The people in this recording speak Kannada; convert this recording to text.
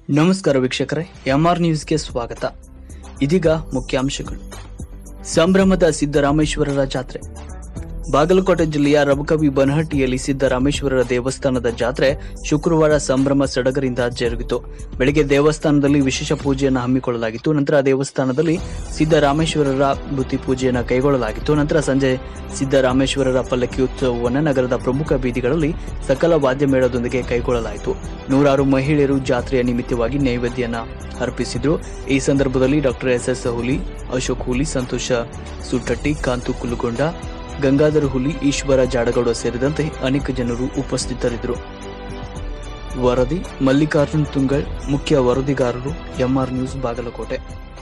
ನಮಸ್ಕಾರ ವೀಕ್ಷಕರೇ ಎಂಆರ್ ನ್ಯೂಸ್ಗೆ ಸ್ವಾಗತ ಇದೀಗ ಮುಖ್ಯಾಂಶಗಳು ಸಂಭ್ರಮದ ಸಿದ್ದರಾಮೇಶ್ವರರ ಜಾತ್ರೆ ಬಾಗಲಕೋಟೆ ಜಿಲ್ಲೆಯ ರಬಕವಿ ಬನಹಟ್ಟಿಯಲ್ಲಿ ಸಿದ್ದರಾಮೇಶ್ವರರ ದೇವಸ್ಥಾನದ ಜಾತ್ರೆ ಶುಕ್ರವಾರ ಸಂಭ್ರಮ ಸಡಗರಿಂದ ಜರುಗಿತು ಬೆಳಗ್ಗೆ ದೇವಸ್ಥಾನದಲ್ಲಿ ವಿಶೇಷ ಪೂಜೆಯನ್ನು ಹಮ್ಮಿಕೊಳ್ಳಲಾಗಿತ್ತು ನಂತರ ದೇವಸ್ಥಾನದಲ್ಲಿ ಸಿದ್ದರಾಮೇಶ್ವರರ ಬುತ್ತಿ ಪೂಜೆಯನ್ನು ಕೈಗೊಳ್ಳಲಾಗಿತ್ತು ನಂತರ ಸಂಜೆ ಸಿದ್ದರಾಮೇಶ್ವರರ ಪಲ್ಲಕ್ಕಿ ಉತ್ಸವವನ್ನು ನಗರದ ಪ್ರಮುಖ ಬೀದಿಗಳಲ್ಲಿ ಸಕಲ ವಾದ್ಯ ಮೇಳದೊಂದಿಗೆ ಕೈಗೊಳ್ಳಲಾಯಿತು ನೂರಾರು ಮಹಿಳೆಯರು ಜಾತ್ರೆಯ ನಿಮಿತ್ತವಾಗಿ ನೈವೇದ್ಯನ ಅರ್ಪಿಸಿದ್ರು ಈ ಸಂದರ್ಭದಲ್ಲಿ ಡಾಕ್ಟರ್ ಎಸ್ ಎಸ್ ಹುಲಿ ಅಶೋಕ್ ಹುಲಿ ಸಂತೋಷ ಸುಟ್ಟಟ್ಟಿ ಕಾಂತು ಕುಲುಗೊಂಡ ಗಂಗಾಧರ ಹುಲಿ ಈಶ್ವರ ಜಾಡಗೌಡ ಸೇರಿದಂತೆ ಅನೇಕ ಜನರು ಉಪಸ್ಥಿತರಿದ್ದರು ವರದಿ ಮಲ್ಲಿಕಾರ್ಜುನ್ ತುಂಗಳ್ ಮುಖ್ಯ ವರದಿಗಾರರು ಎಂಆರ್ ನ್ಯೂಸ್ ಬಾಗಲಕೋಟೆ